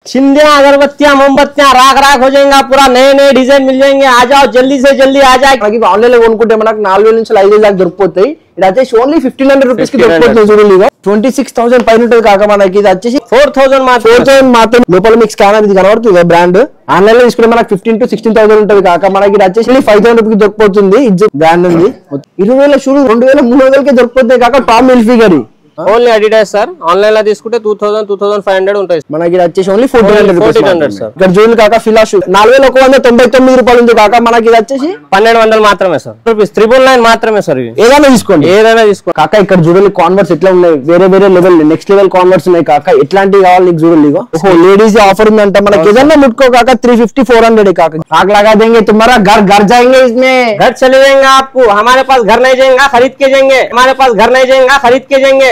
छिंदियां अगरबत्तियां मोमबत्तियां राख राख हो जाएंगे पूरा नए नए डिजाइन मिल जाएंगे आ जाओ जल्दी से जल्दी आ जाए మనకి ఆన్లైన్ లో కొనుక్కుంటే మనకు నాలుగు వేల నుంచి ఐదు వేల దాకా దొరికిపోతాయి ఇది వచ్చేసి ఓన్లీ ఫిఫ్టీన్ హండ్రెడ్ రూపీస్ కి 1500 దొరికిపోతుంది చూడండి ట్వంటీ సిక్స్ థౌసండ్ పైన ఉంటుంది కాక మనకి ఇది వచ్చేసి फोर थाउजेंड ఫోర్ मात्र థౌసండ్ మాత్రం లోపల మీకు స్కానర్ ఇది కనబడుతుంది బ్రాండ్ ఆన్లైన్ లో తీసుకుంటే మనకి ఫిఫ్టీన్ టు సిక్స్టీన్ థౌసండ్ ఉంటుంది కాక మనకి ఇది వచ్చేసి ఫైవ్ థౌసండ్ రూపీస్ దొరికిపోతుంది ఇది బ్రాండ్ ఉంది ఇరవై వేల షూలు రెండు వేల మూడు వందలకి దొరికిపోతాయి కాక టామ్ మిల్ఫీ గారి ఓన్లీ అడిడాస్ సార్ ఆన్లైన్ లో తీసుకుంటే two thousand two thousand five hundred ఉంటాయి మనకి ఇది వచ్చేసి ఓన్లీ ఫోర్టీన్ హండ్రెడ్ 1400 సార్. ఇక్కడ జూన్ కాక ఫిలా షూ నాలుగు వేల ఒక వంద తొంభై తొమ్మిది రూపాయలు ఉంది కాక మనకి ఇది వచ్చేసి పన్నెండు వందలు మాత్రమే సార్ రూపీస్ త్రిబుల్ నైన్ మాత్రమే సార్ ఇవి ఏదైనా తీసుకోండి ఏదైనా తీసుకో కాక ఇక్కడ చూడాలి కాన్వర్స్ ఎట్లా ఉన్నాయి వేరే వేరే లెవెల్ నెక్స్ట్ లెవెల్ కాన్వర్స్ ఉన్నాయి కాక ఎట్లాంటివి కావాలి నీకు చూడాలి ఇగో ఓహో లేడీస్ ఆఫర్ ఉందంట మనకి ఏదన్నా ముట్టుకో కాక త్రీ ఫిఫ్టీ ఫోర్ హండ్రెడ్ కాక ఆग लगा देंगे तुम्हारा घर घर जाएंगे इसमें घर चले जाएंगे आपको हमारे पास घर नहीं जाएंगे खरीद के जाएंगे हमारे पास घर नहीं जाएंगे खरीद के जाएंगे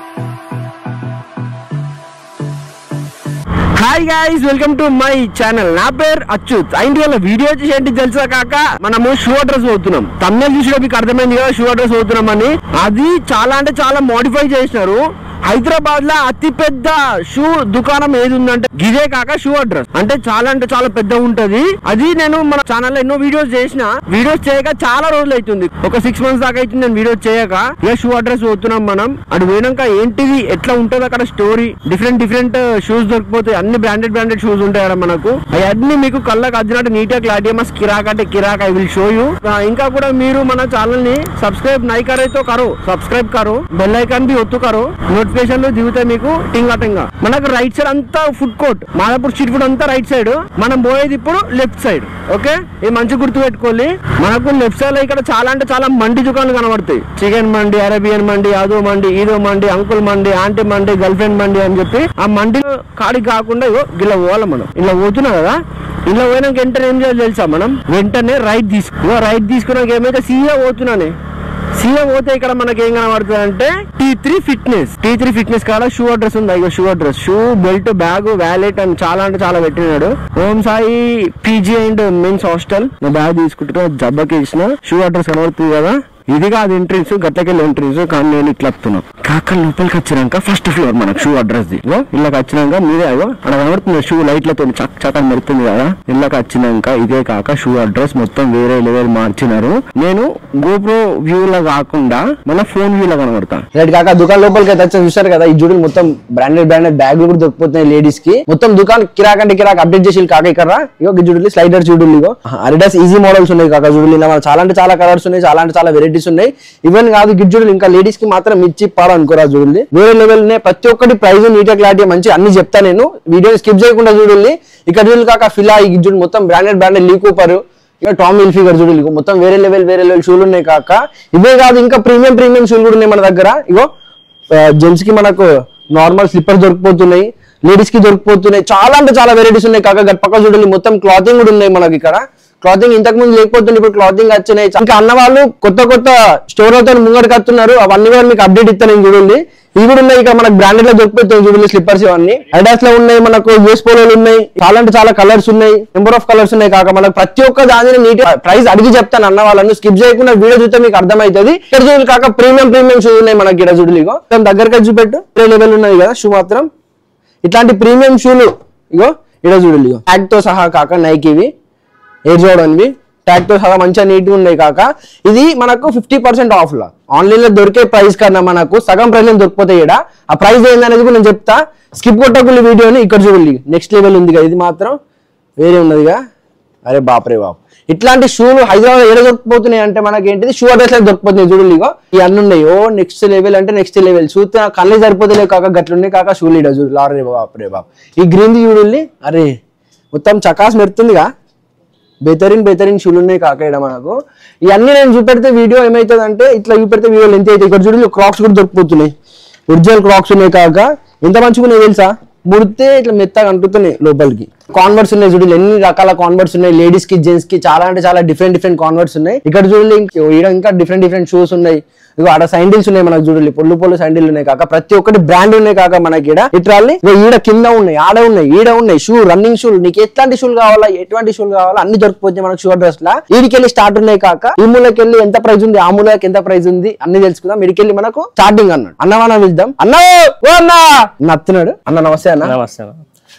hi guys welcome to my channel నా పేరు అచ్యుత్ అయిన వాళ్ళ వీడియో వచ్చేసి ఏంటి తెలుసా కాక మనము షూ అడ్రస్ పోతున్నాం తమిళ చూసిన మీకు అర్థమైంది కదా షూ అడ్రస్ పోతున్నాం అని అది చాలా అంటే చాలా మోడిఫై చేసినారు హైదరాబాద్ లో అతి పెద్ద షూ దుకాణం ఏది ఉందంటే గిదే కాక షూ అడ్రస్ అంటే చాలా అంటే చాలా పెద్ద ఉంటది అది నేను మన ఛానల్ లో ఎన్నో వీడియోస్ చేసిన వీడియోస్ చేయక చాలా రోజులు అవుతుంది ఒక సిక్స్ మంత్స్ దాకా అవుతుంది నేను వీడియోస్ చేయక ఇక షూ అడ్రస్ పోతున్నాం మనం అటు పోయినాక ఏంటిది ఎట్లా ఉంటది అక్కడ స్టోరీ డిఫరెంట్ డిఫరెంట్ షూస్ దొరికిపోతాయి అన్ని బ్రాండెడ్ బ్రాండెడ్ షూస్ ఉంటాయి అక్కడ మనకు అవన్నీ మీకు కళ్ళకి అద్దినట్టు నీట్ గా క్లారిటీ మస్ కిరాక్ అంటే కిరాక్ ఐ విల్ షో యూ ఇంకా కూడా మీరు మన ఛానల్ ని సబ్స్క్రైబ్ నై करे तो करो సబ్స్క్రైబ్ करो బెల్ ఐకాన్ బి ఒత్తు కరో నోటిఫికేషన్ దిగుతాయి మీకు టింగా టింగా మనకు రైట్ సైడ్ అంతా food court Madhapur street food అంతా రైట్ సైడ్ మనం పోయేది ఇప్పుడు లెఫ్ట్ సైడ్ ఓకే ఇది మంచి గుర్తు పెట్టుకోవాలి మనకు లెఫ్ట్ సైడ్ లో ఇక్కడ చాలా అంటే చాలా మండి దుకాణాలు కనబడతాయి చికెన్ మండి అరేబియన్ మండి అదో మండి ఈదో మండి అంకుల్ మండి ఆంటీ మండి గర్ల్ ఫ్రెండ్ మండి అని చెప్పి ఆ మండి కాడికి కాకుండా ఇగో ఇలా పోవాలి మనం ఇలా పోతున్నాం కదా ఇలా పోయినాక వెంటనే ఏం చేయాలి తెలుసా మనం వెంటనే రైట్ తీసుకో రైట్ తీసుకున్నాక ఏమైతే సీఏ పోతున్నానే సీఏ పోతే ఇక్కడ మనకి ఏం కనబడుతుంది అంటే T three fitness T three fitness కాడ షూ అడ్రస్ ఉంది ఇక shoe address shoe belt bag wallet అని చాలా అంటే చాలా పెట్టినాడు Om Sai PG and men's hostel నా బ్యాగ్ తీసుకుంటున్నా జబ్బకి ఇచ్చిన షూ అడ్రస్ కనబడుతుంది కదా ఇది కాదు ఎంట్రీస్ గట్లకెళ్ళి ఎంట్రీస్ కానీ నేను ఇట్లా వస్తున్నా కాక లోపలికి వచ్చినాక ఫస్ట్ ఫ్లోర్ మనకు షూ అడ్రస్ ది ఇగో ఇళ్ళకి వచ్చినాక మీరే అగో అక్కడ కనబడుతుంది షూ లైట్లతో చక్ చక్ అని మెరుతుంది కదా ఇళ్ళకి వచ్చినాక ఇదే కాక షూ అడ్రస్ మొత్తం వేరే లెవెల్ మార్చినారు నేను గోప్రో వ్యూ లా కాకుండా మన ఫోన్ వ్యూ లా కనబడతా రైట్ కాక దుకాణం లోపలికి అయితే వచ్చి చూసారు కదా ఈ జూడీలు మొత్తం బ్రాండెడ్ బ్రాండెడ్ బ్యాగులు కూడా దొరికిపోతున్నాయి లేడీస్ కి మొత్తం దుకాణం కిరాక్ అంటే కిరాక్ అప్డేట్ చేసి కాక ఇక్కడ ఇగో ఈ జూడీలు స్లైడర్ జూడీలు ఇగో అరిడాస్ ఈజీ మోడల్స్ ఉన్నాయి కాక జూడీలు ఇలా మన చాలా అంటే చాలా కలర్స్ ఉన్నాయి చాలా అంటే చాలా వెరైటీస్ ఉన్నాయి ఈవెన్ కాదు గిట్ జూడీలు ఇంకా లేడీస్ కి మాత్రం ఇచ్చి పాలనుకోరా జూడీలు వేరే లెవెల్ నే ప్రతి ఒక్కటి ప్రైస్ నీట్ క్లారిటీ మంచి అన్ని చెప్తా నేను వీడియో స్కిప్ చేయకుండా చూడండి ఇక్కడ చూడాలి కాక ఫిలా ఈ గిట్ జూడీ మొత్తం బ్రాండెడ్ బ్రాండెడ్ లీ కూపర్ ఇక టామ్ హిల్ ఫిగర్ చూడు ఇగో మొత్తం వేరే లెవెల్ వేరే లెవెల్ షూలు ఉన్నాయి కాక ఇవే కాదు ఇంకా ప్రీమియం ప్రీమియం షూలు కూడా ఉన్నాయి మన దగ్గర ఇగో జెంట్స్ కి మనకు నార్మల్ స్లిప్పర్స్ దొరికిపోతున్నాయి లేడీస్ కి దొరికిపోతున్నాయి చాలా అంటే చాలా వెరైటీస్ ఉన్నాయి కాక గట్ పక్క చూడండి మొత్తం క్లాతింగ్ కూడా ఉన్నాయి మనకి ఇక్కడ క్లాతింగ్ ఇంతకు ముందు లేకపోతుంది ఇప్పుడు క్లాతింగ్ వచ్చినాయి ఇంకా అన్న వాళ్ళు కొత్త కొత్త స్టోర్ తో ముంగడికి వస్తున్నారు అవన్నీ కూడా మీకు అప్డేట్ ఇస్తాను నేను చూడండి ఇవి కూడా ఉన్నాయి ఇక్కడ మనకు బ్రాండెడ్ లో దొరికిపోతాయి చూడండి స్లిప్పర్స్ ఇవన్నీ అడాస్ లో ఉన్నాయి మనకు యూఎస్ పోలోలు ఉన్నాయి చాలా అంటే చాలా కలర్స్ ఉన్నాయి నెంబర్ ఆఫ్ కలర్స్ ఉన్నాయి కాక మనకు ప్రతి ఒక్క దానిని నీట్ ప్రైస్ అడిగి చెప్తాను అన్న వాళ్ళని స్కిప్ చేయకుండా వీడియో చూస్తే మీకు అర్థమవుతుంది ఇక్కడ చూడాలి కాక ప్రీమియం ప్రీమియం షూ ఉన్నాయి మనకి ఇక్కడ చూడలి ఇగో దాని దగ్గరకి చూపెట్టు వేరే లెవెల్ ఉన్నాయి కదా షూ మాత్రం ఇట్లాంటి ప్రీమియం షూలు ఇగో ఇక్కడ చూడాలి ఇగో ట్యాగ్ తో సహా కాక నైక్ ఇవి ఎయిర్ జోడన్వి ట్యాగ్ తో సహా మంచిగా నీట్ గా ఉన్నాయి కాక ఇది మనకు ఫిఫ్టీ పర్సెంట్ ఆఫ్ లో ఆన్లైన్ లో దొరికే ప్రైస్ కన్నా మనకు సగం ప్రైస్ లో దొరికిపోతాయి ఇక్కడ ఆ ప్రైస్ ఏందనేది కూడా నేను చెప్తా స్కిప్ కొట్టకుండా వీడియోని ఇక్కడ చూడండి నెక్స్ట్ లెవెల్ ఉంది కదా ఇది మాత్రం వేరే ఉన్నదిగా అరే బాపరే బాప్ ఇట్లాంటి షూలు హైదరాబాద్ ఏడ దొరికిపోతున్నాయి అంటే మనకి ఏంటిది షూ అడ్రస్ లో దొరికిపోతున్నాయి చూడండి ఇగో ఈ అన్ని ఉన్నాయి ఓ నెక్స్ట్ లెవెల్ అంటే నెక్స్ట్ లెవెల్ చూస్తే కళ్ళే సరిపోతలే కాక గట్లున్నాయి కాక షూలు ఇడ చూడు లారే బాపరే బాప్ ఈ గ్రీన్ చూడండి అరే మొత్తం చకాస్ మెరుతుందిగా బెహతరీన్ బెహతరీన్ షూలు ఉన్నాయి కాక ఇక్కడ మనకు ఇవన్నీ నేను చూపెడితే వీడియో ఏమవుతుంది అంటే ఇట్లా చూపెడితే వీడియో లెంత్ అయితే ఇక్కడ చూడండి క్రాక్స్ కూడా దొరికిపోతున్నాయి ఒరిజినల్ క్రాక్స్ ఉన్నాయి కాక ఎంత మంచిగా ఉన్నాయి తెలుసా ముడితే ఇట్లా మెత్తగా అంటుతున్నాయి లోపలికి కాన్వర్ట్స్ ఉన్నాయి చూడండి ఎన్ని రకాల కాన్వర్ట్స్ ఉన్నాయి లేడీస్ కి జెంట్స్ కి చాలా అంటే చాలా డిఫరెంట్ డిఫరెంట్ కాన్వర్ట్స్ ఉన్నాయి ఇక్కడ చూడండి ఇంక- ఈడ ఇంకా డిఫరెంట్ డిఫరెంట్ షూస్ ఉన్నాయి ఇగో ఆడ సైండిల్స్ ఉన్నాయి మనకు చూడండి పొల్లు పొల్లు సైండిల్ ఉన్నాయి కాక ప్రతి ఒక్కటి బ్రాండ్ ఉన్నాయి కాక మనకి ఈడ ఇట్రాలి ఇగో ఈడ కింద ఉన్నాయి ఆడ ఉన్నాయి ఈడ ఉన్నాయి షూ రన్నింగ్ షూలు నీకు ఎట్లాంటి షూలు కావాలా ఎటువంటి షూలు కావాలా అన్ని దొరికిపోతాయి మనకు షూ డ్రెస్ లా ఈడికెళ్ళి స్టార్ట్ ఉన్నాయి కాక ఈ మూలకెళ్ళి ఎంత ప్రైస్ ఉంది ఆ మూలకి ఎంత ప్రైస్ ఉంది అన్ని తెలుసుకుందాం ఈడికెళ్ళి మనకు స్టార్టింగ్ అన్నాడు అన్నవాన వెళ్దాం అన్న ఓ అన్న నత్తున్నాడు అన్న నమస్తే అన్న నమస్తే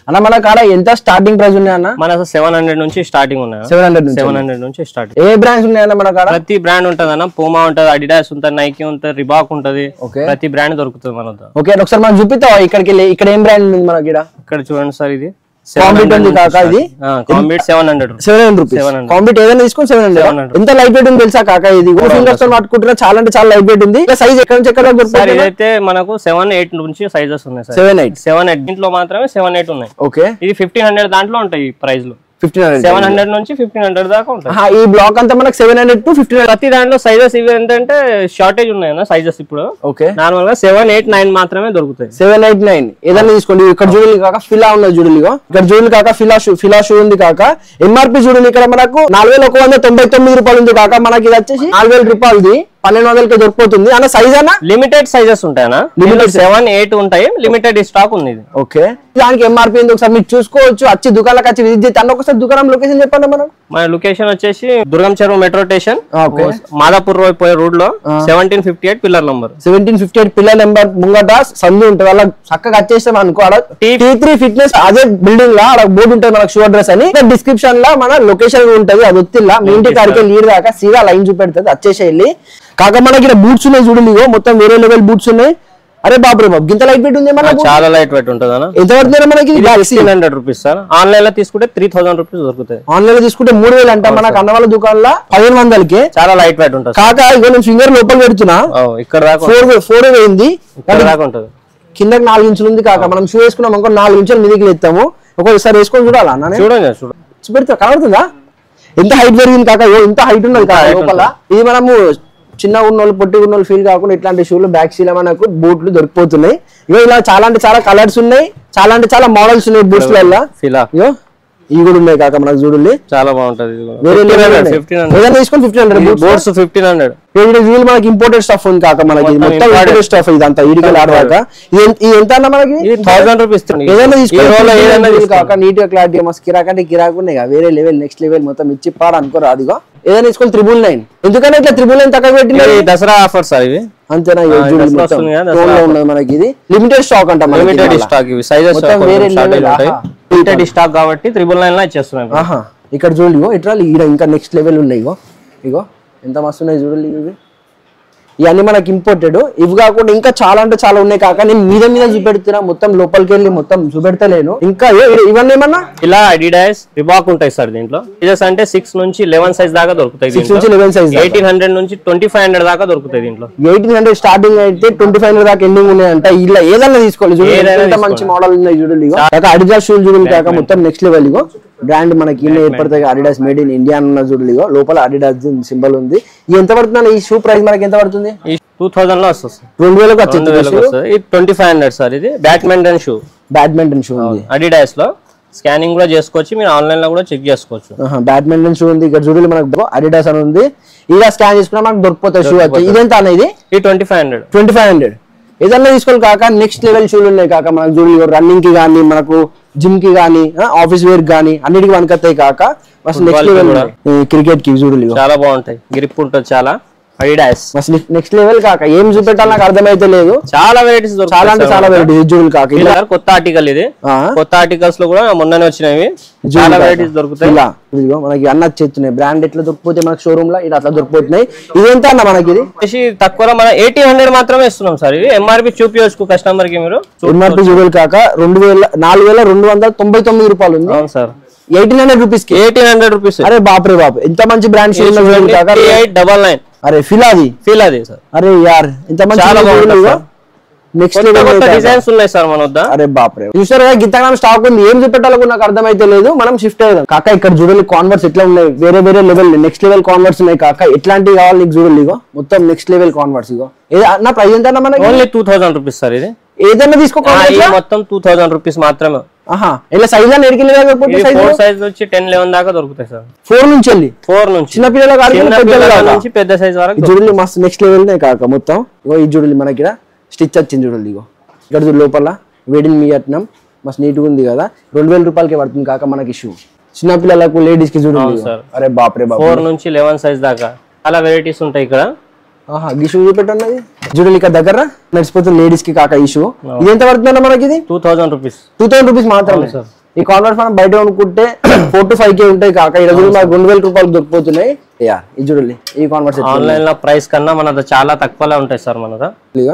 అన్న మన కాడ ఎంత స్టార్టింగ్ ప్రైస్ ఉన్నాయి అన్న మన సెవెన్ హండ్రెడ్ నుంచి స్టార్టింగ్ ఉన్నాయి సెవెన్ హండ్రెడ్ నుంచి సెవెన్ హండ్రెడ్ నుంచి స్టార్ట్ ఏ బ్రాండ్స్ ఉన్నాయన్న మన కాడ ప్రతి బ్రాండ్ ఉంటది అన్న పూమా ఉంటది అడిడాస్ ఉంటది నైకీ ఉంటది రిబాక్ ఉంటది ఓకే ప్రతి బ్రాండ్ దొరుకుతుంది మన వద్ద ఓకే ఒకసారి మనం చూపిస్తావా ఇక్కడికి వెళ్ళి ఇక్కడ ఏం బ్రాండ్ ఉంది మనకి ఇక్కడ ఇక్కడ చూడండి సార్ ఇది కాంబిట్ ఉంది కాక ఇది కాంబిట్ seven hundred seven hundred rupees 700. కాంబిట్ ఏదైనా తీసుకుని సెవెన్ హండ్రెడ్ 700. ఎంత లైట్ వెయిట్ ఉంది తెలుసా కాక ఇది ఫింగర్స్ తో పట్టుకుంటున్నా చాలా అంటే చాలా లైట్ వెయిట్ ఉంది సైజ్ ఎక్కడ నుంచి ఎక్కడ సార్ దొరుకుతుంది ఇదైతే మనకు సెవెన్ ఎయిట్ నుంచి సైజెస్ ఉన్నాయి sir seven eight seven eight దీంట్లో మాత్రమే సెవెన్ ఎయిట్ ఉన్నాయి ఓకే ఇది ఫిఫ్టీన్ హండ్రెడ్ దాంట్లో ఉంటాయి ప్రైస్ లో ఫిఫ్టీన్ హండ్రెడ్ సెవెన్ హండ్రెడ్ నుంచి ఫిఫ్టీన్ హండ్రెడ్ దాకా ఉంటాయి ఈ బ్లాక్ అంతా మనకు seven hundred to fifteen hundred ప్రతి దాంట్లో సైజెస్ ఇవి ఏంటంటే షార్టేజ్ ఉన్నాయి సైజెస్ ఇప్పుడు ఓకే నార్మల్ గా సెవెన్ ఎయిట్ నైన్ మాత్రమే దొరుకుతాయి సెవెన్ ఎయిట్ నైన్ ఏదైనా తీసుకోండి ఇక్కడ జూడీలు కాక ఫిలా ఉన్నది జూడీలుగా ఇక్కడ జూడీలు కాక ఫిలా షూ ఫిలా షూ ఉంది కాక ఎంఆర్పి జూడీలు ఇక్కడ మనకు నాలుగు వేల ఒక వంద తొంభై తొమ్మిది రూపాయలు ఉంది కాక మనకి ఇది వచ్చేసి నాలుగు వేల రూపాయలది పన్నెండు వందలకి దొరికిపోతుంది అన్న సైజ్ అన్న లిమిటెడ్ సైజెస్ ఉంటాయనా లిమిటెడ్ సెవెన్ ఎయిట్ ఉంటాయి లిమిటెడ్ స్టాక్ ఉంది ఇది ఓకే దానికి ఎంఆర్పి ఉంది ఒకసారి మీరు చూసుకోవచ్చు వచ్చి దుకాణాలకు వచ్చి విజిట్ చేస్తే అన్న ఒకసారి దుకాణం లొకేషన్ చెప్పండి మనం మన లొకేషన్ వచ్చేసి Durgam Cheruvu metro station okay Madhapur road పోయే రోడ్ లో seventeen fifty eight pillar number seventeen fifty eight pillar number ముంగట సందు ఉంటుంది అలా చక్కగా వచ్చేస్తాం అనుకో ఆడ టీ త్రీ ఫిట్నెస్ అదే బిల్డింగ్ లా ఆడ బోర్డు ఉంటుంది మనకు షూ అడ్రస్ అని డిస్క్రిప్షన్ లా మన లొకేషన్ ఉంటది అది ఒత్తిల్లా మీ ఇంటి కాడికి లీడ్ దాకా సీదా లైన్ చూపెడుతుంది వచ్చేసి వెళ్ళి కాక మనకి ఇక్కడ బూట్స్ ఉన్నాయి చూడండి ఇగో మొత్తం వేరే లెవెల్ బూట్స్ ఉన్నాయి అరే బాబు రే బాబు గింత లైట్ పెట్టి ఉంది ఏమన్నా చాలా లైట్ వెయిట్ ఉంటుంది అన్న ఎంత పడుతుంది మనకి fifteen hundred rupees sir online లో తీసుకుంటే త్రీ థౌసండ్ రూపీస్ దొరుకుతాయి ఆన్లైన్ లో తీసుకుంటే మూడు వేలు అంట మనకు అన్న వాళ్ళ దుకాణంలో పదిహేను వందలకి చాలా లైట్ వెయిట్ ఉంటుంది కాక ఇగో నేను ఫింగర్ లోపల పెడుతున్నా ఓ, ఇక్కడ దాకా ఫోర్ ఫోర్ వేయింది ఇక్కడ దాకా ఉంటుంది కిందకి నాలుగు ఇంచులు ఉంది కాక మనం షూ వేసుకున్నాం అనుకో నాలుగు ఇంచులు మీదకి లేస్తాము ఒకసారి వేసుకొని చూడాలా అన్న నేను? చూడండి చూడండి చూపెడతా కనబడుతుందా ఎంత హైట్ పెరిగింది కాక ఓ ఇంత హైట్ ఉన్నది కాక height లోపల ఇది మనము చిన్న ఉన్నోళ్ళు పొట్టి ఉన్నోళ్ళు ఫీల్ కాకుండా ఇట్లాంటి షూలు బ్యాక్ సీల మనకు బూట్లు దొరికిపోతున్నాయి ఇగో ఇలా చాలా అంటే చాలా కలర్స్ ఉన్నాయి చాలా అంటే చాలా మోడల్స్ ఉన్నాయి బూట్స్ వల్ల ఫిలా ఇగో ఇవి కూడా ఉన్నాయి కాక మనకు చూడండి చాలా బాగుంటది ఇది కూడా. వేరే 1500, 1500. ఏదైనా తీసుకొని ఫిఫ్టీన్ హండ్రెడ్ బూట్స్ బోర్డ్స్ ఫిఫ్టీన్ హండ్రెడ్ వీళ్ళు మనకి ఇంపోర్టెడ్ స్టఫ్ ఉంది కాక మనకి ఇది మొత్తం మొత్తం imported. ఇంపోర్టెడ్ స్టఫ్ ఇదంతా ఇడికల్ ఆడదాకా ఇది ఎంత- ఇది ఎంత అన్న మనకి ఇది థౌసండ్ రూపీస్ ఏదైనా ఈ రోజులో ఏదైనా తీసుకోవాలి తీసుకో. కాక నీట్ గా క్లారిటీ మస్తు కిరాక్ అంటే కిరాక్ ఉన్నాయి ఇక. వేరే లెవెల్ నెక్స్ట్ లెవెల్ మొత్తం ఇచ్చి పాడు అనుకోరు అదిగో ఏదైనా తీసుకొని త్రిబుల్ నైన్ ఎందుకని ఇట్లా త్రిబుల్ నైన్ తక్కువ పెట్టిన ఇది దసరా ఆఫర్ సార్ ఇవి అంతేనా ఇగో ఆ, చూడు దసరా మొత్తం వస్తుంది కదా, tone దసరా లో ఉన్నది మనకి ఇది లిమిటెడ్ స్టాక్ అంట మనకి ఇది లిమిటెడ్ మళ్ళా. స్టాక్ ఇవి సైజెస్ మొత్తం వేరే level, ఉంటాయి ఆహా. లిమిటెడ్ స్టాక్ కాబట్టి త్రిబుల్ నైన్ లో ఇచ్చేస్తున్నాం ఇప్పుడు. ఆహా ఇక్కడ చూడు ఇగో ఇట్లా ఈడ ఇంకా నెక్స్ట్ లెవెల్ ఉన్నాయి ఇగో ఇగో ఎంత మస్తు ఉన్నాయి చూడండి ఇవి ఇవన్నీ మనకి ఇంపోర్టెడ్ ఇవి కాకుండా ఇంకా చాలా అంటే చాలా ఉన్నాయి కాక నేను మీద మీద చూపెడుతున్నా మొత్తం లోపలికి వెళ్ళి మొత్తం చూపెడతలేను ఇంకా ఏ- ఏ- ఇవన్నీ ఏమన్నా ఇలా అడిడాస్ రిబాక్ ఉంటాయి సార్ దీంట్లో సైజెస్ అంటే సిక్స్ నుంచి లెవెన్ సైజ్ దాకా దొరుకుతాయి సిక్స్ నుంచి లెవెన్ సైజ్ ఎయిటీన్ హండ్రెడ్ నుంచి ట్వంటీ ఫైవ్ హండ్రెడ్ దాకా దొరుకుతాయి దీంట్లో ఎయిటీన్ హండ్రెడ్ స్టార్టింగ్ అయితే ట్వంటీ ఫైవ్ హండ్రెడ్ దాకా ఎండింగ్ ఉన్నాయంట ఇలా ఏదైనా తీసుకోవాలి చూడండి ఏదైనా ఎంత మంచి మోడల్ ఉన్నాయి చూడండి ఇగో కాక అడిడాస్ షూలు చూడండి కాక మొత్తం నెక్స్ట్ లెవెల్ ఇగో బ్రాండ్ మనకి ఇన్ని ఏర్పడతాయి అడిడాస్ మేడ్ ఇన్ ఇండియా అన్న చూడండి ఇగో లోపల అడిడాస్ సింబల్ ఉంది ఇది ఎంత పడుతుంది ఈ షూ ప్రైస్ మనకి ఎంత పడుతుంది ఈ టూ థౌసండ్ లో వస్తుంది సార్. రెండు వేలకు రెండు వచ్చింది వేలకు వస్తుంది ఇది ట్వంటీ ఫైవ్ హండ్రెడ్ సార్ ఇది బ్యాడ్మింటన్ షూ బ్యాడ్మింటన్ షూ ఉంది అడిడాస్ లో స్కానింగ్ కూడా చేసుకోవచ్చు మీరు ఆన్లైన్ లో కూడా చెక్ చేసుకోవచ్చు బ్యాడ్మింటన్ షూ ఉంది ఇక్కడ చూడండి మనకు అడిడాస్ అని ఉంది ఇలా స్కాన్ చేసుకున్నా మనకు దొరికిపోతాయి షూ వచ్చి ఇదెంత అన్న ఇది ఇది twenty five hundred twenty five hundred ఏదన్నా తీసుకోవాలి కాక నెక్స్ట్ లెవెల్ షూలు ఉన్నాయి కాక మనకు చూడు రన్నింగ్ కి కానీ మనకు జిమ్ కి కానీ ఆఫీస్ వేర్ కానీ అన్నిటికి వనకత్తాయి కాక మస్తు నెక్స్ట్ Football కి లెవెల్ కూడా. క్రికెట్ కి చూడు ఇగో. చాలా బాగుంటాయి గ్రిప్ ఉంటుంది చాలా అడిడాస్ మస్తు నెక్స్ట్ లెవెల్ కాక ఏం చూపెట్టాలి నాకు అర్థమైతే లేదు చాలా వెరైటీస్ చాలా అంటే చాలా వెరైటీ చూడు కాక ఇలా సార్ కొత్త ఆర్టికల్ ఇది ఆ, కొత్త ఆర్టికల్స్ లో కూడా మొన్ననే వచ్చినవి చాలా వెరైటీస్ దొరుకుతాయి ఇలా ఇదిగో మనకి అన్న చేస్తున్నాయి బ్రాండ్ ఎట్లా దొరికిపోతే మనకి షోరూమ్ లో ఇలా అట్లా దొరికిపోతున్నాయి ఇదెంత అన్న మనకి ఇది వచ్చేసి తక్కువలో మన ఎయిటీన్ హండ్రెడ్ మాత్రమే ఇస్తున్నాం సార్ ఇవి ఎంఆర్పి చూపించవచ్చు కస్టమర్ కి మీరు ఎంఆర్పి చూడాలి కాక రెండు వేల నాలుగు వేల రెండు వందల తొంభై తొమ్మిది రూపాయలు ఉంది అవును సార్ ఎయిటీన్ హండ్రెడ్ రూపీస్ కి ఎయిటీన్ హండ్రెడ్ రూపీస్ అరే బాప్రే బాప్ ఎంత మంచి బ్రాండ్ కాక ఎయిట్ డబల్ నైన్ అరే ఫిలాది ఫీల్ అది సార్ అరే యార్ ఇంత మంచి చాలా బాగుంటుంది సార్. నెక్స్ట్ కొత్త కొత్త లెవెల్ డిజైన్స్ ఉన్నాయి సార్ మన వద్ద అరే బాప్రే చూసారు కదా గింతగానం స్టాక్ ఉంది ఏం చూపెట్టాలో కూడా నాకు అర్థమైతే లేదు మనం షిఫ్ట్ అయ్యాం కాక ఇక్కడ చూడాలి కాన్వర్స్ ఎట్లా ఉన్నాయి వేరే వేరే లెవెల్ నెక్స్ట్ లెవెల్ కాన్వర్స్ ఉన్నాయి కాక ఎట్లాంటివి కావాలి నీకు చూడాలి ఇగో మొత్తం నెక్స్ట్ లెవెల్ కాన్వర్స్ ఇగో ఏది నా ప్రైస్ ఎంత అన్న మనకి only two thousand rupees sir ఇది ఏదైనా తీసుకో ఆ, ఇది Converse? మొత్తం టూ థౌసండ్ రూపీస్ మాత్రమే ఆహా ఇలా సైజ్ అని ఎడికి లేకపోతే ఇది సైజ్ ఫోర్ సైజ్ నుంచి టెన్ లెవెన్ దాకా దొరుకుతాయి సార్ ఫోర్ నుంచి వెళ్ళి ఫోర్ నుంచి చిన్న పిల్లల కాదు చిన్న పెద్దల పిల్లల కాదు నుంచి పెద్ద సైజ్ వరకు ఈ జుడులు మస్తు నెక్స్ట్ లెవెల్ కాక మొత్తం ఇగో ఈ జుడులు మనకి ఇక్కడ స్టిచ్ వచ్చింది చూడండి ఇగో ఇక్కడ చూడు లోపల వేడిని మీయట్నం మస్తు నీట్గా ఉంది కదా రెండు వేల రూపాయలకి పడుతుంది కాక మనకి షూ చిన్న పిల్లలకు లేడీస్ కి చూడండి ఇగో. sir. అరే బాప్రే బాప్ ఫోర్ నుంచి లెవెన్ సైజ్ దాకా చాలా వెరైటీస్ ఉంటాయి ఇక్కడ ఆహా ఈ షూ చూపెట్టన్నది చూడండి ఇక్కడ దగ్గర నడిచిపోతుంది లేడీస్ కి కాక ఈ షూ ఇది ఎంత పడుతుందన్న మనకి ఇది two thousand rupees two thousand rupees మాత్రమే ఈ కాన్వర్ట్ మనం బయట కొనుక్కుంటే ఫోర్ టు ఫైవ్ కే ఉంటాయి కాక ఇక్కడ చూడు మనకు రెండు వేల రూపాయలు దొరికిపోతున్నాయి యా ఇది చూడండి ఈ కాన్వర్ట్ సెట్ ఆన్లైన్ లో ప్రైస్ కన్నా మనది చాలా తక్కువలో ఉంటాయి సార్ మనది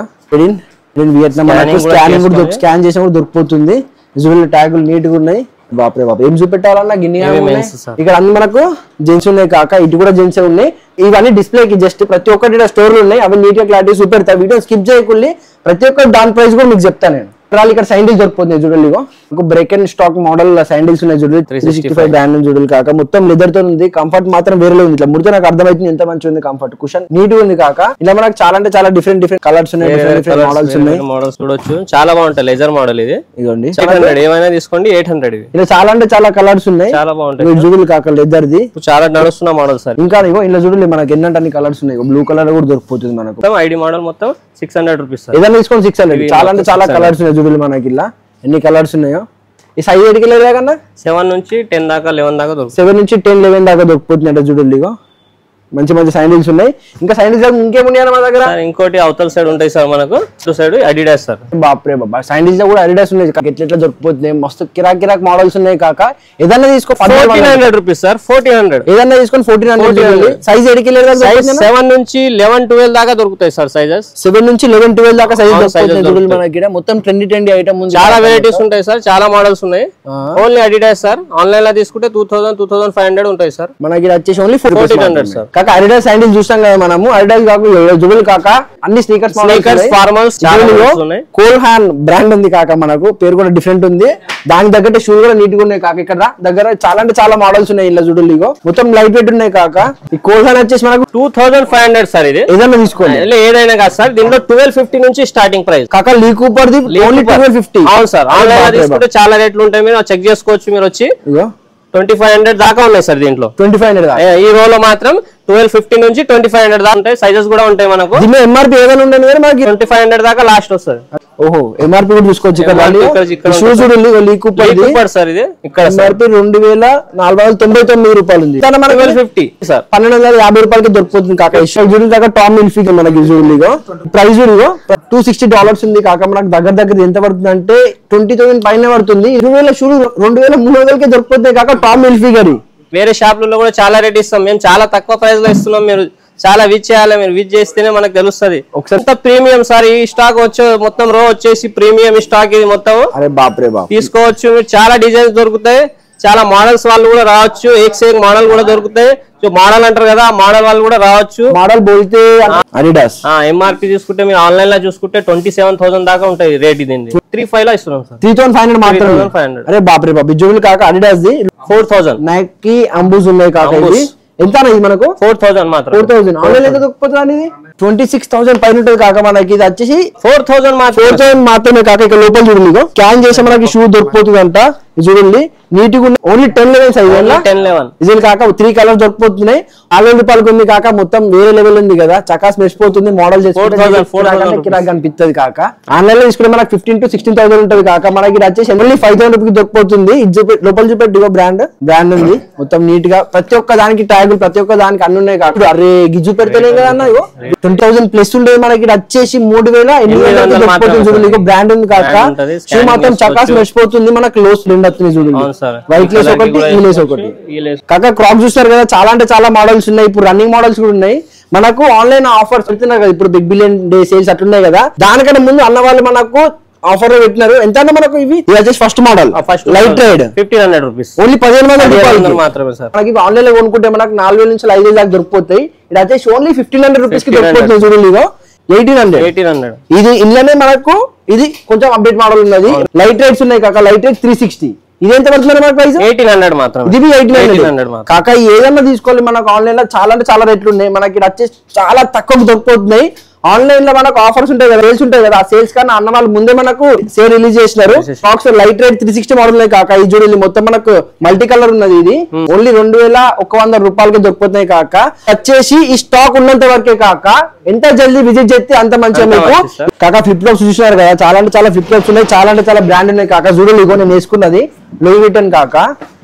నేను వియత్నాం Scanning కూడా స్కానింగ్ కూడా చేసుకోవాలి. స్కాన్ చేసిన కూడా దొరికిపోతుంది చూడండి ట్యాగులు నీట్ గా ఉన్నాయి బాపరే బాప ఏం చూపెట్టాలన్నా గిన్నె ఇవి ఉన్నాయి. men's sir. ఇక్కడ అన్ని మనకు జెంట్స్ ఉన్నాయి కాక ఇటు కూడా జెంట్స్ ఉన్నాయి ఇవన్నీ డిస్ప్లే కి జస్ట్ ప్రతి ఒక్కటి స్టోర్లు ఉన్నాయి అవి నీట్ గా క్లారిటీ చూపెడతా వీడియో స్కిప్ చేయకుండా ప్రతి ఒక్క దాని ప్రైస్ కూడా మీకు చెప్తాను నేను ఇక్కడ ఇక్కడ సైండిల్స్ దొరికిపోతుంది చూడండి ఇగో ఒక Birkenstock model sandals ఉన్నాయి చూడండి త్రీ సిక్స్టీ ఫైవ్ బ్రాండ్ చూడండి కాక మొత్తం లెదర్ తో ఉంది కంఫర్ట్ మాత్రం వేరే ఉంది ఇట్లా ముడితే నాకు అర్థమవుతుంది ఎంత మంచిగా ఉంది కంఫర్ట్ కుషన్ నీట్ గా ఉంది కాక ఇలా మనకు చాలా అంటే చాలా డిఫరెంట్ డిఫరెంట్ కలర్స్ ఉన్నాయి డిఫరెంట్ డిఫరెంట్ మోడల్స్ ఉన్నాయి మోడల్స్ చూడొచ్చు చాలా బాగుంటాయి లెజర్ మోడల్ ఇది ఇదిగోండి ఎయిట్ హండ్రెడ్ ఏమైనా తీసుకోండి ఎయిట్ హండ్రెడ్ ఇది ఇలా చాలా అంటే చాలా కలర్స్ ఉన్నాయి చాలా బాగుంటాయి మీరు చూడండి కాక లెదర్ ది ఇప్పుడు చాలా నడుస్తున్న మోడల్ సార్ ఇంకా ఇగో ఇలా చూడండి మనకి ఎన్నంటే అన్ని కలర్స్ ఉన్నాయి బ్లూ కలర్ కూడా దొరికిపోతుంది మనకు మొత్తం ఐడి మోడల్ మొత్తం సిక్స్ హండ్రెడ్ రూపీస్ సార్ ఏదైనా తీసుకోండి సిక్స్ హండ్రెడ్ చాలా అంటే చాలా కలర్స్ ఉన్నాయి చూడండి మనకి ఇలా ఎన్ని కలర్స్ ఉన్నాయో ఈ సైజ్ ఎడికి లేదా కన్నా సెవెన్ నుంచి టెన్ దాకా లెవెన్ దాకా దొరుకుతుంది సెవెన్ నుంచి టెన్ లెవెన్ దాకా దొరికిపోతుంది అంటే చూడండి ఇగో మంచి మంచి సైండిల్స్ ఉన్నాయి ఇంకా సైండిల్స్ ఇంకేమున్నాయి మన దగ్గర సార్ ఇంకోటి అవతల సైడ్ ఉంటాయి సార్ మనకు ఇటు సైడ్ అడిడాస్ సార్ బాప్రే బాబా సైండిల్స్ కూడా అడిడాస్ ఉన్నాయి కాక ఎట్లా ఎట్లా దొరికిపోతుంది మస్తు కిరాక్ కిరాక్ మోడల్స్ ఉన్నాయి కాక ఏదన్నా తీసుకో fourteen hundred rupees sir fourteen hundred ఏదన్నా తీసుకొని ఫోర్టీన్ హండ్రెడ్ సైజ్ ఎడికి లేదా సైజ్ సెవెన్ నుంచి లెవెన్ ట్వెల్వ్ దాకా దొరుకుతాయి సార్ సైజెస్ సెవెన్ నుంచి లెవెన్ ట్వెల్వ్ దాకా సైజ్ అవును, sizes దొరుకుతుంది చూడండి మనకి ఈడ. మొత్తం ట్రెండీ ట్రెండీ ఐటమ్ ఉంది చాలా వెరైటీస్ ఉంటాయి సార్ చాలా మోడల్స్ ఉన్నాయి ఓన్లీ అడిడాస్ సార్ ఆన్లైన్ లో తీసుకుంటే two thousand two thousand five hundred ఉంటాయి సార్ మనకి ఇది వచ్చేసి ఓన్లీ ఫోర్ 1400 సార్. కాక అడిడాస్ శాండిల్స్ చూస్తాం కదా మనము అడిడాస్ కాక జుబుల్ కాక అన్ని స్నీకర్స్ Sneakers, formals, చాలా models ఉన్నాయి. కోల్ హ్యాన్ బ్రాండ్ ఉంది కాక మనకు పేరు కూడా డిఫరెంట్ ఉంది దానికి తగ్గట్టు షూ కూడా నీట్ గా ఉన్నాయి కాక ఇక్కడ దగ్గర చాలా అంటే చాలా మోడల్స్ ఉన్నాయి ఇలా చూడండి ఇగో మొత్తం లైట్ వెయిట్ ఉన్నాయి కాక ఈ కోల్ హ్యాన్ వచ్చేసి మనకు two thousand five hundred sir ఇది ఏదైనా తీసుకోండి ఇలా ఏదైనా కాదు సార్ దీంట్లో ట్వెల్వ్ ఫిఫ్టీ నుంచి స్టార్టింగ్ ప్రైస్ కాక లీ కూపర్ ది ఓన్లీ ట్వెల్వ్ ఫిఫ్టీ అవును సార్ ఆన్లైన్ లో తీసుకుంటే చాలా రేట్లు ఉంటాయి మీరు చెక్ చేసుకోవచ్చు మీరు వచ్చి ఇగో ట్వంటీ ఫైవ్ హండ్రెడ్ దాకా ఉన్నాయి సార్ దీంట్లో ట్వంటీ ఫైవ్ హండ్రెడ్ ఏ, ఈ రోలో మాత్రం ట్వెల్వ్ ఫిఫ్టీ నుంచి ట్వంటీ ఫైవ్ హండ్రెడ్ దాకా ఉంటాయి సైజెస్ కూడా ఉంటాయి మనకు దీనిలో ఎంఆర్పి ఏదైనా ఉండదు కానీ మనకి ట్వంటీ ఫైవ్ హండ్రెడ్ దాకా లాస్ట్ వస్తుంది ఓహో ఎంఆర్పి కూడా చూసుకోవచ్చు ఇక్కడ MRP ఇక్కడ- ఇక్కడ షూ చూడండి లీ కూపర్ ది సూపర్ సార్ ఇది ఇక్కడ ఎంఆర్పి రెండు వేల నాలుగు వందల తొంభై తొమ్మిది రూపాయలు ఉంది తన మనకి ట్వెల్వ్ ఫిఫ్టీ సార్ పన్నెండు వందల యాభై రూపాయలకి దొరికిపోతుంది కాక ఇష్టం చూడండి కాక టామ్ మిల్ఫీ మనకి చూడలిగో ప్రైస్ చూడిగో టూ సిక్స్టీ డాలర్స్ ఉంది కాక మనకు దగ్గర దగ్గర ఎంత పడుతుంది అంటే ట్వంటీ థౌసండ్ పైన పడుతుంది ఇరవై వేల షూ రెండు వేల మూడు వందలకి దొరికిపోతాయి కాక టామ్ మిల్ఫీ గడి వేరే షాపులలో కూడా చాలా రేట్ ఇస్తాం మేము చాలా తక్కువ ప్రైస్ లో ఇస్తున్నాం మీరు చాలా విజ్ చేయాలి మీరు విజ్ చేస్తేనే మనకు తెలుస్తుంది ఒకసారి- ఒకసారి ప్రీమియం సార్ ఈ స్టాక్ వచ్చే మొత్తం రో వచ్చేసి ప్రీమియం స్టాక్ ఇది మొత్తం అరే బాప్రే బాప్ తీసుకోవచ్చు మీరు చాలా డిజైన్స్ దొరుకుతాయి చాలా మోడల్స్ వాళ్ళు కూడా రావచ్చు ఏక్ సేక్ మోడల్ కూడా దొరుకుతాయి సో మోడల్ అంటారు కదా మోడల్ వాళ్ళు కూడా రావచ్చు మోడల్ బోల్తే అడిడాస్ ఎంఆర్పి చూసుకుంటే మీరు ఆన్లైన్ లో చూసుకుంటే ట్వంటీ సెవెన్ థౌసండ్ దాకా ఉంటాయి రేట్ ఇది త్రీ ఫైవ్ లో ఇస్తున్నాం sir three thousand five hundred మాత్రమే 3500. అరే బాప్రే బాప్ జుబుల్ కాక అడిడాస్ ది ఫోర్ థౌసండ్ నైక్ అంబూస్ ఉన్నాయి కాక ఇది Ambus. ఎంత అన్న ఇది మనకు ఫోర్ థౌసండ్ మాత్రం ఫోర్ థౌసండ్ ఆన్లైన్ ఎంత దొరికిపోతుంది ఇది ట్వంటీ సిక్స్ థౌసండ్ పైన ఉంటుంది కాక మనకి ఇది వచ్చేసి ఫోర్ థౌసండ్ మాత్రం ఫోర్ థౌసండ్ మాత్రమే కాక ఇక్కడ లోపల చూడండి ఇగో స్కాన్ చేసి మనకి షూ దొరికిపోతుంది అంట ఇది చూడండి నీట్ గా only ten level size ten eleven ఇది కాక త్రీ కలర్స్ దొరికిపోతున్నాయి నాలుగు వేల రూపాయలకి ఉంది కాక మొత్తం వేరే లెవెల్ ఉంది కదా చకాస్ మెరిసిపోతుంది మోడల్ 4,000, 4,000 కిరాక్ అనిపిస్తుంది కాక ఆన్లైన్ లో తీసుకుంటే మనకి ఫిఫ్టీన్ టు సిక్స్టీన్ థౌసండ్ ఉంటుంది కాక మనకి ఇది వచ్చేసి ఓన్లీ ఫైవ్ థౌసండ్ రూపీస్ దొరికిపోతుంది ఇది చూపి లోపల చూపెట్టి ఇగో బ్రాండ్ బ్రాండ్ ఉంది మొత్తం నీట్ గా ప్రతి ఒక్క దానికి ట్యాగులు ప్రతి ఒక్క దానికి అన్ని ఉన్నాయి కాక ఇప్పుడు అరే గిజ్జు పెడతలే కదా అన్న ఇగో ట్వంటీ థౌసండ్ ప్లస్ ఉండేది మనకి ఇది వచ్చేసి మూడు వేల ఎనిమిది ఎనిమిది వందలకి వందలు దొరికిపోతుంది మాత్రమే చూడండి ఇగో బ్రాండ్ ఉంది కాక Brand ఉంటది, షూ scanning మాత్రం చకాస్ చేసుకోవచ్చు. మెరిసిపోతుంది మనకి లోస్ రెండు వస్తుంది చూడండి అవును సార్ వైట్ లేస్ ఒకటి ఈ లేస్ ఒకటి ఈ లేస్ కాక క్రాప్ చూస్తారు కదా చాలా అంటే చాలా మోడల్స్ ఉన్నాయి ఇప్పుడు రన్నింగ్ మోడల్స్ కూడా ఉన్నాయి మనకు ఆన్లైన్ ఆఫర్స్ పెడుతున్నారు కదా ఇప్పుడు బిగ్ బిలియన్ డే సేల్స్ అట్లున్నాయి కదా దానికంటే ముందు అన్న వాళ్ళు మనకు ఆఫర్ లో పెట్టినారు ఎంత అన్న మనకు ఇవి ఇది వచ్చేసి first model first light ride fifteen hundred rupees only పదిహేను వందల రూపాయలు మాత్రమే సార్ మనకి ఆన్లైన్ లో కొనుక్కుంటే మనకు నాలుగు వేల నుంచి ఐదు వేల దాకా దొరికిపోతాయి ఇది వచ్చేసి ఓన్లీ ఫిఫ్టీన్ హండ్రెడ్ రూపీస్ కి 1500. దొరికిపోతుంది చూడండి ఇదో ఎయిటీన్ హండ్రెడ్ ఎయిటీన్ హండ్రెడ్ ఇది ఇందులోనే మనకు ఇది కొంచెం అప్డేట్ మోడల్ ఉన్నది లైట్ రైడ్స్ ఉన్నాయి కాక లైట్ రైడ్ త్రీ సిక్స్టీ ఇది ఎంత పడుతుంది మనకు ప్రైస్ ఎయిటీన్ హండ్రెడ్ మాత్రం ఇది ఎయిటీన్ ఎయిటీన్ హండ్రెడ్ హండ్రెడ్ మాత్రం కాక ఏదన్నా తీసుకోవాలి మనకు ఆన్లైన్ లో చాలా అంటే చాలా రేట్లు ఉన్నాయి మనకి ఇక్కడ వచ్చేసి చాలా తక్కువ దొరికిపోతున్నాయి ఆన్లైన్ లో మనకు ఆఫర్స్ ఉంటాయి కదా సేల్స్ ఉంటాయి కదా ఆ సేల్స్ కన్నా అన్న వాళ్ళు ముందే మనకు సేల్ రిలీజ్ చేసినారు stocks light rate three sixty model ఉన్నాయి కాక ఇది చూడండి మొత్తం మనకు మల్టీ కలర్ ఉన్నది ఇది ఓన్లీ రెండు వేల ఒక వంద రూపాయలకి దొరికిపోతున్నాయి కాక వచ్చేసి ఈ స్టాక్ ఉన్నంత వరకే కాక ఎంత జల్దీ విజిట్ చేస్తే అంత మంచిగా అంత మీకు మంచిది సార్. కాక ఫ్లిప్ ఫ్లాప్స్ చూసినారు కదా చాలా అంటే చాలా ఫ్లిప్ ఫ్లాప్స్ ఉన్నాయి చాలా అంటే చాలా బ్రాండ్ ఉన్నాయి కాక చూడండి ఇగో నేను వేసుకున్నది లూయి విటన్ కాక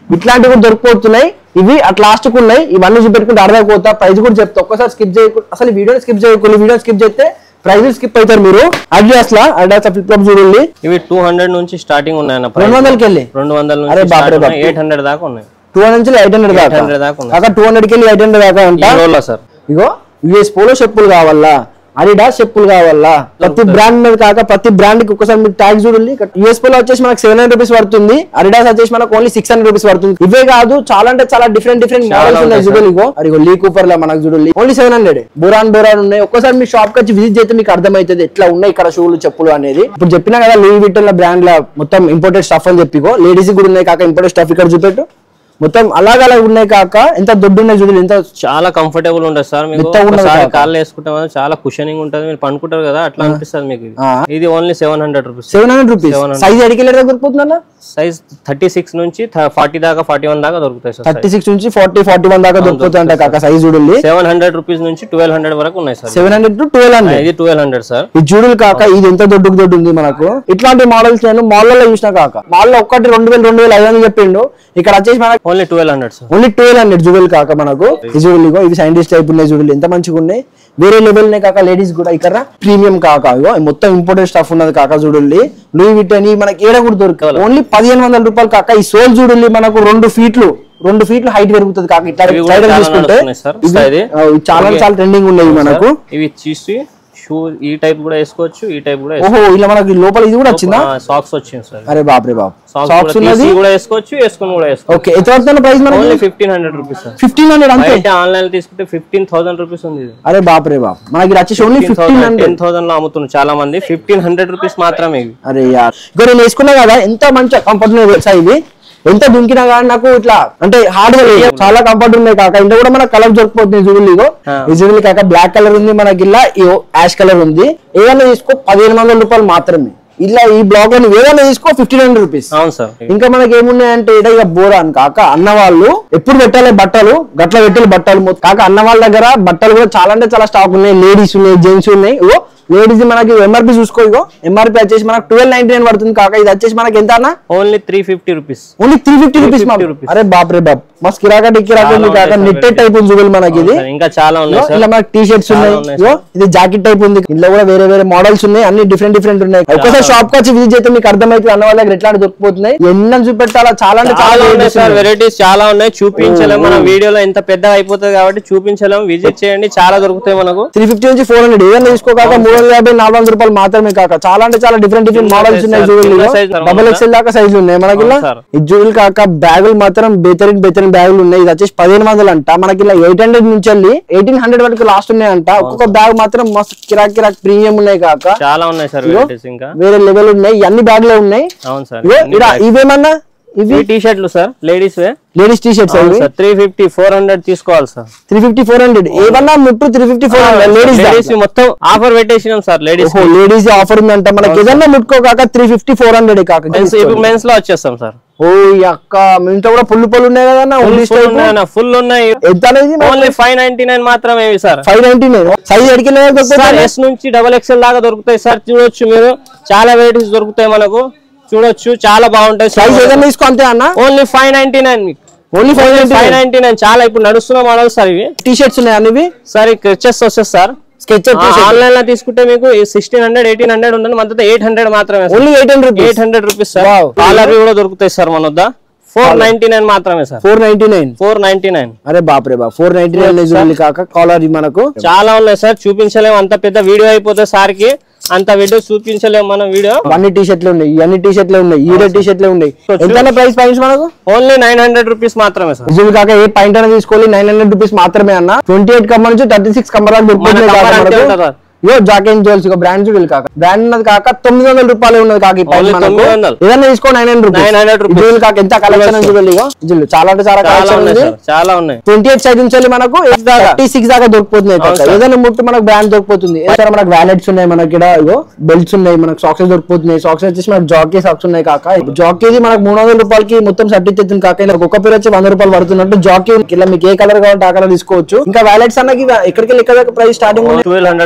ఇట్లాంటివి కూడా దొరికిపోతున్నాయి ఇవి అట్ లాస్ట్ కు ఉన్నాయి ఇవన్నీ చూపెట్టుకుంటే అర్థమైపోతా ప్రైస్ కూడా చెప్తా ఒక్కసారి స్కిప్ చేయకుండా అసలు ఈ వీడియో స్కిప్ చేయకుండా వీడియో స్కిప్ చేస్తే ప్రైస్ స్కిప్ అవుతారు మీరు అడ్రస్ లా అడ్రస్ ఫ్లిప్ ఫ్లాప్ చూడండి ఇవి టూ హండ్రెడ్ నుంచి స్టార్టింగ్ ఉన్నాయన్న రెండు వందలకి వెళ్ళి రెండు వందల అరే బాప్రే బాప్. నుంచి ఎయిట్ హండ్రెడ్ దాకా ఉన్నాయి టూ హండ్రెడ్ నుంచి ఎయిట్ హండ్రెడ్ దాకా 800 దాకా ఉన్నాయి. అక్కడ టూ హండ్రెడ్ కి వెళ్ళి ఎయిట్ హండ్రెడ్ దాకా అంట ఈ రోల్లో సార్ ఇగో యుఎస్ పోలో చెప్పులు కావాలా అడిడాస్ చెప్పులు కావాలా ప్రతి బ్రాండ్ మీద కాక ప్రతి బ్రాండ్ కి ఒకసారి మీరు ట్యాగ్ చూడండి యుఎస్ పోలో వచ్చేసి మనకు సెవెన్ హండ్రెడ్ రూపీస్ పడుతుంది అడిడాస్ వచ్చేసి మనకు ఓన్లీ సిక్స్ హండ్రెడ్ రూపీస్ పడుతుంది ఇవే కాదు చాలా అంటే చాలా డిఫరెంట్ డిఫరెంట్ చాలా మోడల్స్ ఉన్నాయి ఉంటాయి చూడండి ఇగో అదిగో లీ కూపర్ లా మనకు చూడండి ఓన్లీ సెవెన్ హండ్రెడ్ బురాన్ బురాన్ ఉన్నాయి ఒక్కసారి మీ షాప్ కి వచ్చి విజిట్ చేస్తే మీకు అర్థమవుతుంది ఎట్లా ఉన్నాయి ఇక్కడ షూలు చెప్పులు అనేది ఇప్పుడు చెప్పినా కదా లూయి విటన్ బ్రాండ్ లా మొత్తం ఇంపోర్టెడ్ స్టఫ్ అని చెప్పిగో లేడీస్ కూడా ఉన్నాయి కాక ఇంపోర్టెడ్ స్టఫ్ ఇక్కడ చూపెట్టు మొత్తం అలాగ అలాగ ఉన్నాయి కాక ఎంత దొడ్డు ఉన్నాయి చూడండి ఎంత చాలా కంఫర్టబుల్ ఉంటుంది సార్ మీకు మెత్తగా ఉన్నది ఒకసారి కాక. కాళ్ళు వేసుకుంటే మాత్రం చాలా కుషనింగ్ ఉంటుంది మీరు పనుకుంటారు కదా అట్లా అనిపిస్తుంది మీకు ఇది. ఆ. ఇది only seven hundred rupees seven hundred rupees 700. Size అడిగి దొరుకుతుందన్న సైజ్ థర్టీ సిక్స్ నుంచి ఫార్టీ దాకా ఫార్టీ వన్ దాకా దొరుకుతాయి సార్ థర్టీ సిక్స్ నుంచి ఫార్టీ ఫార్టీ వన్ దాకా దొరుకుతుందంట కాక సైజ్ చూడండి సెవెన్ హండ్రెడ్ రూపీస్ నుంచి ట్వెల్వ్ హండ్రెడ్ వరకు ఉన్నాయి sir seven hundred to twelve hundred ఇది ట్వెల్వ్ హండ్రెడ్ సార్ ఈ జూడులు కాక ఇది ఎంత దొడ్డుకు దొడ్డు ఉంది మనకు ఇట్లాంటి మోడల్స్ నేను మాల్లో చూసిన కాక మాల్లో ఒక్కటి రెండు వేలు రెండు వేలు ఐదు వందలు చెప్పిండు ఇక్కడ వచ్చేసి మనకు only twelve hundred sir only twelve hundred జువెల్ కాక మనకు ఈ జువెల్ ఇగో ఇవి సైంటిస్ట్ టైప్ ఉన్నాయి జువెల్ ఎంత మంచిగా ఉన్నాయి వేరే లెవెల్ నే కాక లేడీస్ కూడా ఇక్కడ ప్రీమియం కాక ఇగో ఈ మొత్తం ఇంపోర్టెడ్ స్టఫ్ ఉన్నది కాక చూడండి లూయి విట్టని మనకి ఏడ కూడా దొరకదు ఓన్లీ పదిహేను వందల రూపాయలు కాక ఈ సోల్ చూడండి మనకు రెండు ఫీట్లు రెండు ఫీట్లు హైట్ పెరుగుతుంది కాక ఇట్లా ఇవి కూడా సైడ్ చాలా తీసుకుంటే నడుస్తున్నాయి సార్. ఇవి- ఇది. ఆ, ఇవి చాలా చాలా ట్రెండింగ్ ఉన్నాయి మనకు ఇవి చూసి షూ ఈ టైప్ కూడా వేసుకోవచ్చు ఈ టైప్ కూడా ఓహో ఇలా మనకి లోపల ఇది కూడా వచ్చిందా సాక్స్ వచ్చింది సార్ అరే బాప్ రే బాప్ సాక్స్ సాక్స్ కూడా ఉన్నది తీసి కూడా వేసుకోవచ్చు వేసుకొని కూడా వేసుకోవచ్చు ఓకే ఎంత పడుతున్న ప్రైస్ మనకి only fifteen hundred rupees sir fifteen hundred అంతే బయట ఆన్లైన్ తీసుకుంటే ఫిఫ్టీన్ థౌసండ్ రూపీస్ ఉంది ఇది అరే బాప్ రే బాప్ మనకి ఇది వచ్చేసి only fifteen hundred ten thousand లో అమ్ముతున్నారు చాలా మంది ఫిఫ్టీన్ హండ్రెడ్ రూపీస్ మాత్రమే ఇవి అరే యార్ ఇక నేను వేసుకున్నా కదా ఎంత మంచి కంఫర్ట్ తెలుసా ఇవి ఎంత దుంకినా కానీ నాకు ఇట్లా అంటే హార్డ్ గా లేదు. చాలా కంఫర్ట్ ఉన్నాయి కాక ఇంట్లో కూడా మనకు కలర్ దొరికిపోతుంది జుగులు ఇగో ఆ. ఈ జుగులు కాక బ్లాక్ కలర్ ఉంది మనకి ఇలా యాష్ కలర్ ఉంది ఏదైనా తీసుకో పదిహేను వందల రూపాయలు మాత్రమే ఇలా ఈ బ్లాక్ లో నువ్వు ఏదైనా తీసుకో ఫిఫ్టీన్ హండ్రెడ్ రూపీస్ అవును సార్ ఇంకా మనకి ఏమున్నాయంటే ఇడ ఇక బోరా అని కాక అన్న వాళ్ళు ఎప్పుడు పెట్టాలి బట్టలు గట్ల పెట్టాలి బట్టలు మొత్తం కాక అన్న వాళ్ళ దగ్గర బట్టలు కూడా చాలా అంటే చాలా స్టాక్ ఉన్నాయి లేడీస్ ఉన్నాయి జెంట్స్ ఉన్నాయి ఓ లేడీస్ మనకి ఎంఆర్పి చూసుకో ఇగో ఎంఆర్పి వచ్చేసి మనకు ట్వెల్వ్ నైన్టీ నైన్ పడుతుంది కాక ఇది వచ్చేసి మనకి ఎంత అన్న only three fifty rupees only three fifty rupees 350 rupees. అరే బాప్ రే బాప్ మస్తు కిరాక టిక్కిరాక ఉంది చాలా కాక ఉన్నాయి నెట్టెడ్ సార్ టైప్ ఉంది చూడాలి మనకి ఇది ఇంకా చాలా ఉన్నాయి ఇగో సార్ ఇలా మనకి టీ షర్ట్స్ చాలా ఉన్నాయి ఉన్నాయి ఇగో ఇది జాకెట్ టైప్ ఉంది ఇందులో కూడా వేరే వేరే మోడల్స్ ఉన్నాయి అన్ని డిఫరెంట్ డిఫరెంట్ ఉన్నాయి ఒక్కసారి షాప్ కి వచ్చి విజిట్ చేస్తే మీకు అర్థమైతే అన్న వాళ్ళ దగ్గర ఎట్లా దొరికిపోతున్నాయి ఎన్న చూపెట్టాలా చాలా అంటే చాలా చాలా ఉన్నాయి సార్ ఉన్నాయి. వెరైటీస్ చాలా ఉన్నాయి చూపించలేము మన వీడియోలో ఎంత పెద్దగా అయిపోతుంది కాబట్టి చూపించలేము విజిట్ చేయండి చాలా దొరుకుతాయి మనకు త్రీ ఫిఫ్టీ నుంచి ఫోర్ హండ్రెడ్ ఏదైనా తీసుకోకాక మూడు వందల యాభై నాలుగు వందల రూపాయలు మాత్రమే కాక చాలా అంటే చాలా డిఫరెంట్ డిఫరెంట్ చిన్న మోడల్స్ size ఉన్నాయి సార్, చిన్న జూవెల్ size తర్వాత డబల్ ఎక్స్ఎల్ దాకా సైజులు ఉన్నాయి మనకి ఇలా అవును సార్. ఈ జూవెల్ కాక బ్యాగులు మాత్రం బెతరిన్ బెతరిన్ బ్యాగులు ఉన్నాయి ఇది వచ్చేసి పదిహేను వందలు అంట మనకి ఇలా ఎయిట్ హండ్రెడ్ నుంచి వెళ్ళి ఎయిటీన్ హండ్రెడ్ వరకు లాస్ట్ ఉన్నాయంట ఒక్కొక్క బ్యాగ్ మాత్రం మస్తు కిరాక్ కిరాక్ ప్రీమియం ఉన్నాయి కాక చాలా ఉన్నాయి సార్ వెరైటీస్ ఇంకా వేరే లెవెల్ ఉన్నాయి ఈ అన్ని బ్యాగ్లే ఉన్నాయి అవును సార్ ఇవో ఇరా ఇవేమన్నా ఇవి టీ షర్ట్లు సార్ లేడీస్ వే లేడీస్ టీ షర్ట్స్ అవి sir three fifty four hundred తీసుకోవాలి sir three fifty four hundred ఏమన్నా ముట్టు three fifty four hundred ladies ladies మొత్తం ఆఫర్ పెట్టేసినాం సార్ లేడీస్ ఓహో లేడీస్ ఆఫర్ ఉందంట మనకి ఏదన్నా ముట్టుకోకాక త్రీ ఫిఫ్టీ ఫోర్ హండ్రెడ్ కాక ఇప్పుడు మెన్స్ లో వచ్చేస్తాం సార్ ఓ ఈ అక్క మీ ఇంట్లో కూడా పుల్లు పుల్లు ఉన్నాయి కదా ఫుల్ ఉన్నాయి ఫుల్ ఉన్నాయి ఎంత అనేది ఓన్లీ ఫైవ్ నైన్టీ నైన్ మాత్రమే ఇవి sir five ninety nine size ఎడికి సార్ ఎస్ నుంచి డబల్ ఎక్స్ఎల్ దాకా దొరుకుతాయి సార్ చూడొచ్చు మీరు చాలా వెరైటీస్ దొరుకుతాయి మనకు చూడొచ్చు చాలా బాగుంటాయి సైజ్ ఏదైనా తీసుకో అంతే అన్న only five ninety nine only five ninety five ninety nine చాలా ఇప్పుడు నడుస్తున్న మోడల్ సార్ ఇవి టీ షర్ట్స్ ఉన్నాయి అన్ని సార్ ఈ క్రిచెస్ వస్తుంది సార్ స్కెచ్ ఆన్లైన్ లో తీసుకుంటే మీకు సిక్స్టీన్ హండ్రెడ్ ఎయిటీన్ హండ్రెడ్ ఉంటుంది మన ఎయిట్ హండ్రెడ్ మాత్రమే only eight hundred eight hundred rupees sir Wow. Collar కూడా దొరుకుతాయి సార్ మన వద్ద ఫోర్ నైన్టీ నైన్ మాత్రమే sir four ninety nine four ninety nine అరే బాప్రే బాప్ ఫోర్ నైన్టీ నైన్ కాక కాలర్ మనకు చాలా ఉన్నాయి సార్ చూపించలేము అంత పెద్ద వీడియో అయిపోతే సార్ కి అంత వీడియో చూపించలేము మనం వీడియో అన్ని టీ షర్ట్లు ఉన్నాయి ఇవన్నీ టీ షర్ట్లు ఉన్నాయి ఈడే టీ షర్ట్లు ఉన్నాయి ఎంత ప్రైస్ పాయింట్స్ మనకు ఓన్లీ నైన్ హండ్రెడ్ రూపీస్ మాత్రమే సార్ నిజం కాక ఏ పాయింట్ అయినా తీసుకోవాలి నైన్ హండ్రెడ్ రూపీస్ మాత్రమే అన్న ట్వంటీ ఎయిట్ కమ్మ నుంచి థర్టీ సిక్స్ కమ్మర్ దాకా దొరుకుతున్నాయి మన కాక కమ్మర్ అంతే మనకు. ఉంటుందా? ఇగో జాకెట్ జ్యువెల్స్ ఇక బ్రాండ్ చూడాలి కాక బ్రాండ్ ఉన్నది కాక తొమ్మిది వందల రూపాయలు ఉన్నది కాక ఈ పైన Only మనకు 900. ఏదైనా తీసుకో నైన్ హండ్రెడ్ 900 rupees. జ్యువెల్ కాక ఎంత కలెక్షన్ చూడాలి ఇగో జ్యువెల్ చాలా అంటే చాలా చాలా కలెక్షన్ ఉన్నాయి ఉంది సార్ చాలా ఉన్నాయి ట్వంటీ ఎయిట్ సైజ్ నుంచి వెళ్ళి మనకు థర్టీ సిక్స్ దాకా దొరికిపోతున్నాయి కాక. అవును సార్. ఏదైనా ముట్టు మనకు బ్రాండ్ దొరికిపోతుంది ఏదైనా మనకు వ్యాలెట్స్ ఉన్నాయి మనకి ఇక్కడ ఇగో బెల్ట్స్ ఉన్నాయి మనకు సాక్సెస్ దొరికిపోతున్నాయి సాక్సెస్ వచ్చేసి మనకు జాకీ సాక్స్ ఉన్నాయి కాక జాకీది మనకు మూడు వందల రూపాయలకి మొత్తం సర్టిఫికేట్ కాక ఇలా ఒక్క పేరు వచ్చి వంద రూపాయలు పడుతున్నట్టు జాకీ ఇలా మీకు ఏ కలర్ కావాలంటే ఆ కలర్ తీసుకోవచ్చు ఇంకా వ్యాలెట్స్ అన్నకి ఎక్కడికి వెళ్ళి ఎక్కడ ప్రైస్ స్టార్టింగ్ ఉంది ట్వెల్వ్ హండ్రెడ్ దాకా ఉంటాయి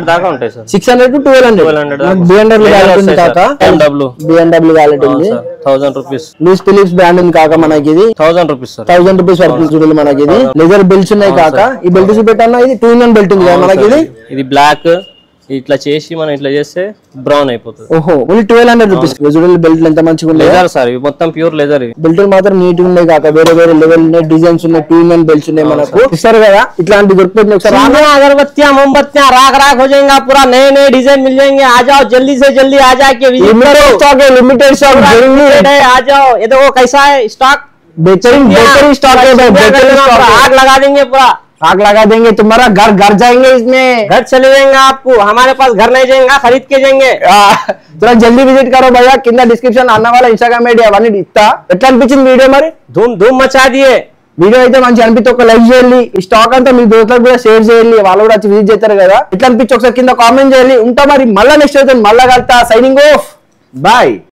ఉంటాయి sir six hundred to twelve hundred 1200 దాకా. బిఎండబ్ల్యూ Leather క్వాలిటీ ఉంది వస్తాయి కాక సార్. BMW. బిఎండబ్ల్యూ క్వాలిటీ ఉంది thousand rupees Louis Philippe brand ఉంది కాక మనకి ఇది thousand rupees sir thousand rupees వరకు చూడాలి మనకి ఇది లెదర్ బెల్ట్స్ ఉన్నాయి కాక ఈ బెల్ట్ చూపెట్టన్నా ఇది టూ ఇన్ బెల్ట్ ఉంది కదా మనకి ఇది ఇది బ్లాక్ ఇట్లా చేసి మనం ఇట్లా చేస్తే బ్రౌన్ అయిపోతుంది ఓహో ఓన్లీ ట్వెల్వ్ హండ్రెడ్ రూపీస్ చూడాలి బెల్ట్ ఎంత మంచిగా ఉన్నాయి లెదర్ సార్ ఇవి మొత్తం ప్యూర్ లెదర్ ఇవి బెల్ట్ మాత్రం నీట్ ఉన్నాయి కాక వేరే వేరే లెవెల్ ఉన్నాయి డిజైన్స్ ఉన్నాయి టూ ఇన్ బెల్ట్స్ ఉన్నాయి మనకు ఇస్తారు కదా ఇట్లాంటి దొరుకుతుంది ఒకసారి सामने अगरबत्तियां मोमबत्तियां राख राख हो जाएंगे पूरा नए नए डिजाइन मिल जाएंगे आ जाओ जल्दी से जल्दी आ जाके विजिट లిమిటెడ్ करो స్టాక్ లిమిటెడ్ స్టాక్ Limited है, आ जाओ ये देखो कैसा है स्टॉक बेहतरीन बेहतरीन स्टॉक है भाई बेहतरीन स्टॉक है आग लगा देंगे पूरा आग लगा देंगे तुम्हारा घर घर जाएंगे इसमें घर चले जाएंगे आपको हमारे पास घर नहीं जाएंगे खरीद के जाएंगे ఆ, జరా జల్దీ విజిట్ కరో భయ్యా కింద డిస్క్రిప్షన్ అన్న వాళ్ళ ఇన్స్టాగ్రామ్ ఐడి అవన్నీ ఇస్తా ఎట్లా అనిపించింది వీడియో మరి धूम धूम मचा दिए వీడియో అయితే మంచి అనిపిస్తే ఒక లైక్ చేయండి ఈ స్టాక్ అంతా మీ దోస్తులకు కూడా షేర్ చేయండి వాళ్ళు కూడా వచ్చి విజిట్ చేస్తారు కదా ఎట్లా అనిపించి ఒకసారి కింద కామెంట్ చేయండి ఉంటా మరి మళ్ళీ నెక్స్ట్ అయితే మళ్ళా కలుతా సైనింగ్ ఆఫ్ బాయ్